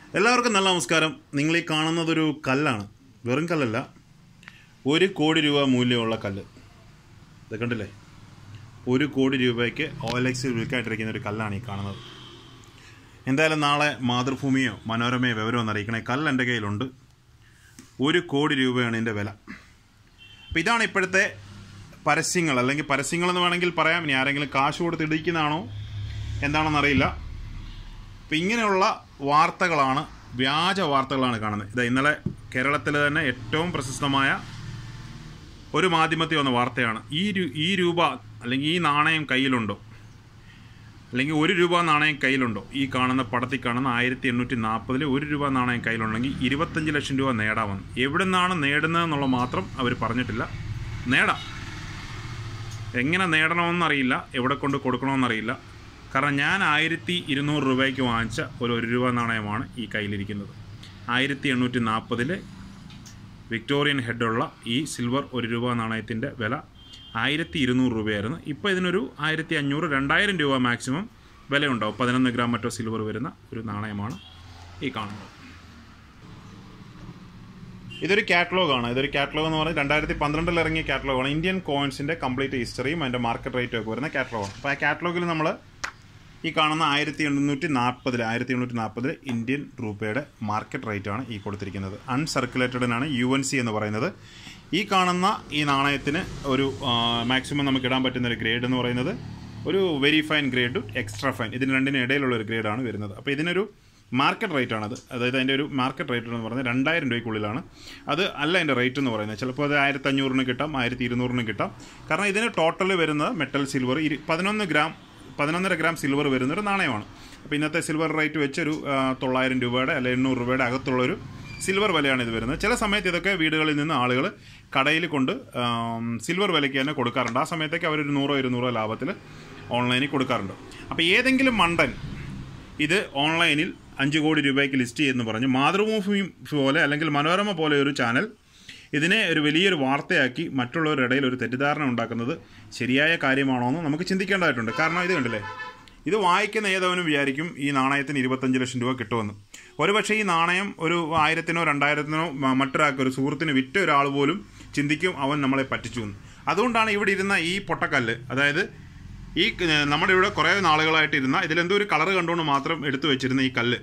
എല്ലാവർക്കും നല്ല നമസ്കാരം നിങ്ങൾ ഈ കാണുന്നതൊരു കല്ലാണ് വെറും കല്ലല്ല ഒരു കോടി രൂപ മൂല്യമുള്ള കല്ല് ഇത് കണ്ടില്ലേ ഒരു കോടി രൂപയ്ക്ക് ഓലക്സിൽ വിൽക്കായിട്ടിരിക്കുന്ന ഒരു കല്ലാണ് ഈ കാണുന്നത് എന്തായാലും നാളെ മാതൃഭൂമിയോ മനോരമയോ വിവരമോ എന്നറിയിക്കണേ കല്ല് എൻ്റെ കയ്യിലുണ്ട് ഒരു കോടി രൂപയാണ് ഇതിൻ്റെ വില അപ്പോൾ ഇതാണ് ഇപ്പോഴത്തെ പരസ്യങ്ങൾ അല്ലെങ്കിൽ പരസ്യങ്ങളെന്ന് വേണമെങ്കിൽ പറയാം ഇനി ആരെങ്കിലും കാശ് കൊടുത്ത് ഇടിക്കുന്നതാണോ എന്താണെന്നറിയില്ല അപ്പം ഇങ്ങനെയുള്ള വാർത്തകളാണ് വ്യാജ വാർത്തകളാണ് കാണുന്നത് ഇത് ഇന്നലെ കേരളത്തിൽ തന്നെ ഏറ്റവും പ്രശസ്തമായ ഒരു മാധ്യമത്തിൽ വന്ന വാർത്തയാണ് ഈ രു- ഈ രൂപ അല്ലെങ്കിൽ ഈ നാണയം കയ്യിലുണ്ടോ അല്ലെങ്കിൽ ഒരു രൂപ നാണയം കയ്യിലുണ്ടോ ഈ കാണുന്ന പടത്തിൽ കാണുന്ന ആയിരത്തി എണ്ണൂറ്റി നാൽപ്പതിൽ ഒരു രൂപ നാണയം കയ്യിലുണ്ടെങ്കിൽ ഇരുപത്തഞ്ച് ലക്ഷം രൂപ നേടാമെന്ന് എവിടെ നിന്നാണ് നേടുന്നതെന്നുള്ള മാത്രം അവർ പറഞ്ഞിട്ടില്ല നേടാം എങ്ങനെ നേടണമെന്നറിയില്ല എവിടെ കൊണ്ട് കൊടുക്കണമെന്നറിയില്ല കാരണം ഞാൻ ആയിരത്തി ഇരുന്നൂറ് രൂപയ്ക്ക് വാങ്ങിച്ച ഒരു ഒരു രൂപ നാണയമാണ് ഈ കയ്യിലിരിക്കുന്നത് ആയിരത്തി എണ്ണൂറ്റി നാൽപ്പതിലെ വിക്ടോറിയൻ ഹെഡുള്ള ഈ സിൽവർ ഒരു രൂപ നാണയത്തിൻ്റെ വില ആയിരത്തി ഇരുന്നൂറ് രൂപയായിരുന്നു ഇപ്പോൾ ഇതിനൊരു ആയിരത്തി അഞ്ഞൂറ് രണ്ടായിരം രൂപ മാക്സിമം വിലയുണ്ടാവും പതിനൊന്ന് ഗ്രാം മറ്റോ സിൽവർ വരുന്ന ഒരു നാണയമാണ് ഈ കാണുന്നത് ഇതൊരു കാറ്റലോഗാണ് ഇതൊരു കാറ്റലോഗ് എന്ന് പറയുന്നത് രണ്ടായിരത്തി പന്ത്രണ്ടിൽ ഇറങ്ങിയ കാറ്റലോഗാണ് ഇന്ത്യൻ കോയിൻസിൻ്റെ കംപ്ലീറ്റ് ഹിസ്റ്ററിയും അതിൻ്റെ മാർക്കറ്റ് റേറ്റും ഒക്കെ വരുന്ന കാറ്റലോഗാണ് അപ്പോൾ ആ കാറ്റലോഗിൽ നമ്മൾ ഈ കാണുന്ന ആയിരത്തി എണ്ണൂറ്റി നാൽപ്പതിൽ ആയിരത്തി എണ്ണൂറ്റി നാൽപ്പതിൽ ഇന്ത്യൻ രൂപയുടെ മാർക്കറ്റ് റേറ്റാണ് ഈ കൊടുത്തിരിക്കുന്നത് അൺസർക്കുലേറ്റഡിനാണ് യു എൻ സി എന്ന് പറയുന്നത് ഈ കാണുന്ന ഈ നാണയത്തിന് ഒരു മാക്സിമം നമുക്ക് ഇടാൻ പറ്റുന്ന ഒരു ഗ്രേഡ് എന്ന് പറയുന്നത് ഒരു very fine grade extra fine ഇതിന് രണ്ടിനും ഇടയിലുള്ള ഒരു ഗ്രേഡാണ് വരുന്നത് അപ്പോൾ ഇതിനൊരു മാർക്കറ്റ് റേറ്റ് ആണത് അതായത് അതിൻ്റെ ഒരു മാർക്കറ്റ് റേറ്റ് എന്ന് പറയുന്നത് രണ്ടായിരം രൂപയ്ക്കുള്ളിലാണ് അത് അല്ല അതിൻ്റെ റേറ്റ് എന്ന് പറയുന്നത് ചിലപ്പോൾ അത് ആയിരത്തി അഞ്ഞൂറിന് കിട്ടാം ആയിരത്തി ഇരുന്നൂറിന് കിട്ടാം കാരണം ഇതിന് ടോട്ടൽ വരുന്നത് മെറ്റൽ സിൽവർ ഇരു പതിനൊന്ന് ഗ്രാം പതിനൊന്നര ഗ്രാം സിൽവർ വരുന്ന ഒരു നാണയമാണ് അപ്പോൾ ഇന്നത്തെ സിൽവർ റേറ്റ് വെച്ചൊരു ആ, തൊള്ളായിരം രൂപയുടെ അല്ലെ എണ്ണൂറ് രൂപയുടെ അകത്തുള്ളൊരു സിൽവർ വിലയാണ് ഇത് വരുന്നത് ചില സമയത്ത് ഇതൊക്കെ വീടുകളിൽ നിന്ന് ആളുകൾ കടയിൽ കൊണ്ട് ആം, സിൽവർ വിലയ്ക്ക് തന്നെ കൊടുക്കാറുണ്ട് ആ സമയത്തേക്ക് അവരൊരു നൂറോ ഇരുന്നൂറോ ലാഭത്തിൽ ഓൺലൈനിൽ കൊടുക്കാറുണ്ട് അപ്പോൾ ഏതെങ്കിലും മണ്ടൻ ഇത് ഓൺലൈനിൽ അഞ്ച് കോടി രൂപയ്ക്ക് ലിസ്റ്റ് ചെയ്യുമെന്ന് പറഞ്ഞ് മാതൃഭൂമി പോലെ അല്ലെങ്കിൽ മനോരമ പോലെ ഒരു ചാനൽ ഇതിനെ ഒരു വലിയൊരു വാർത്തയാക്കി മറ്റുള്ളവരുടെ ഇടയിൽ ഒരു തെറ്റിദ്ധാരണ ഉണ്ടാക്കുന്നത് ശരിയായ കാര്യമാണോ എന്ന് നമുക്ക് ചിന്തിക്കേണ്ടതായിട്ടുണ്ട് കാരണം ഇത് കണ്ടില്ലേ ഇത് വായിക്കുന്ന ഏതവനും വിചാരിക്കും ഈ നാണയത്തിന് ഇരുപത്തഞ്ച് ലക്ഷം രൂപ കിട്ടുമെന്ന് ഒരുപക്ഷെ ഈ നാണയം ഒരു ആയിരത്തിനോ രണ്ടായിരത്തിനോ മ- മറ്റൊരാൾക്ക് ഒരു സുഹൃത്തിന് വിറ്റ ഒരാൾ പോലും ചിന്തിക്കും അവൻ നമ്മളെ പറ്റിച്ചു എന്ന് അതുകൊണ്ടാണ് ഇവിടെ ഇരുന്ന ഈ പൊട്ടക്കല്ല് അതായത് ഈ ഏഹ്, നമ്മുടെ ഇവിടെ കുറേ നാളുകളായിട്ട് ഇരുന്ന ഇതിലെന്തോ ഒരു കളർ കണ്ടുകൊണ്ട് മാത്രം എടുത്തു വെച്ചിരുന്ന ഈ കല്ല്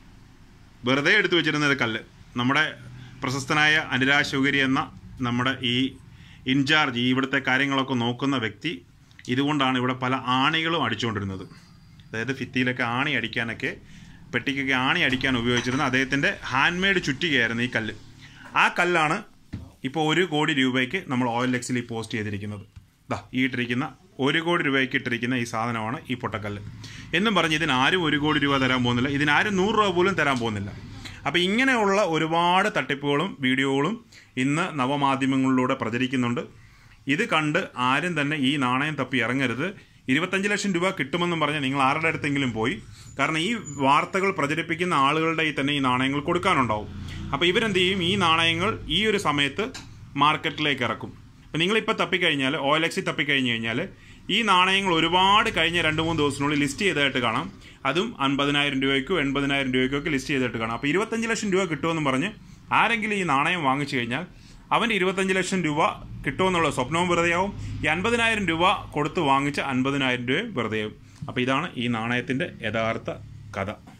വെറുതെ എടുത്തു വെച്ചിരുന്ന ഒരു കല്ല് നമ്മുടെ പ്രശസ്തനായ അനുരാഗ് ശുഗരി എന്ന നമ്മുടെ ഈ ഇൻചാർജ് ഈ ഇവിടുത്തെ കാര്യങ്ങളൊക്കെ നോക്കുന്ന വ്യക്തി ഇതുകൊണ്ടാണ് ഇവിടെ പല ആണികളും അടിച്ചുകൊണ്ടിരുന്നത് അതായത് ഭിത്തിയിലൊക്കെ ആണി അടിക്കാനൊക്കെ പെട്ടിക്കൊക്കെ ആണി അടിക്കാൻ ഉപയോഗിച്ചിരുന്ന അദ്ദേഹത്തിൻ്റെ ഹാൻഡ് മെയ്ഡ് ചുറ്റികയായിരുന്നു ഈ കല്ല് ആ കല്ലാണ് ഇപ്പോൾ ഒരു കോടി രൂപയ്ക്ക് നമ്മൾ ഓയിൽ എക്സിൽ ഈ പോസ്റ്റ് ചെയ്തിരിക്കുന്നത് ദാ ഈ ഇട്ടിരിക്കുന്ന ഒരു കോടി രൂപയ്ക്ക് ഇട്ടിരിക്കുന്ന ഈ സാധനമാണ് ഈ പൊട്ടക്കല്ല് എന്നും പറഞ്ഞ് ഇതിനാരും ഒരു കോടി രൂപ തരാൻ പോകുന്നില്ല ഇതിനാരും നൂറ് രൂപ പോലും തരാൻ പോകുന്നില്ല അപ്പോൾ ഇങ്ങനെയുള്ള ഒരുപാട് തട്ടിപ്പുകളും വീഡിയോകളും ഇന്ന് നവമാധ്യമങ്ങളിലൂടെ പ്രചരിക്കുന്നുണ്ട് ഇത് കണ്ട് ആരും തന്നെ ഈ നാണയം തപ്പി ഇറങ്ങരുത് ഇരുപത്തഞ്ച് ലക്ഷം രൂപ കിട്ടുമെന്നും പറഞ്ഞ് നിങ്ങൾ ആരുടെ അടുത്തെങ്കിലും പോയി കാരണം ഈ വാർത്തകൾ പ്രചരിപ്പിക്കുന്ന ആളുകളുടെ ഈ തന്നെ ഈ നാണയങ്ങൾ കൊടുക്കാനുണ്ടാവും അപ്പോൾ ഇവരെന്ത് ചെയ്യും ഈ നാണയങ്ങൾ ഈ ഒരു സമയത്ത് മാർക്കറ്റിലേക്ക് ഇറക്കും അപ്പോൾ നിങ്ങളിപ്പോൾ തപ്പിക്കഴിഞ്ഞാൽ ഒ എൽ എക്സിൽ തപ്പിക്കഴിഞ്ഞ് കഴിഞ്ഞാൽ ഈ നാണയങ്ങൾ ഒരുപാട് കഴിഞ്ഞ രണ്ട് മൂന്ന് ദിവസത്തിനുള്ളിൽ ലിസ്റ്റ് ചെയ്തതായിട്ട് കാണാം അതും അൻപതിനായിരം രൂപയ്ക്കോ എൺപതിനായിരം രൂപയ്ക്കോ ഒക്കെ ലിസ്റ്റ് ചെയ്തിട്ട് കാണാം അപ്പോൾ ഇരുപത്തഞ്ച് ലക്ഷം രൂപ കിട്ടുമെന്ന് പറഞ്ഞ് ആരെങ്കിലും ഈ നാണയം വാങ്ങിച്ചു കഴിഞ്ഞാൽ അവന് ഇരുപത്തഞ്ച് ലക്ഷം രൂപ കിട്ടുമെന്നുള്ള സ്വപ്നവും വെറുതെയാവും ഈ അൻപതിനായിരം രൂപ കൊടുത്ത് വാങ്ങിച്ച അൻപതിനായിരം രൂപയും വെറുതെയാവും അപ്പോൾ ഇതാണ് ഈ നാണയത്തിൻ്റെ യഥാർത്ഥ കഥ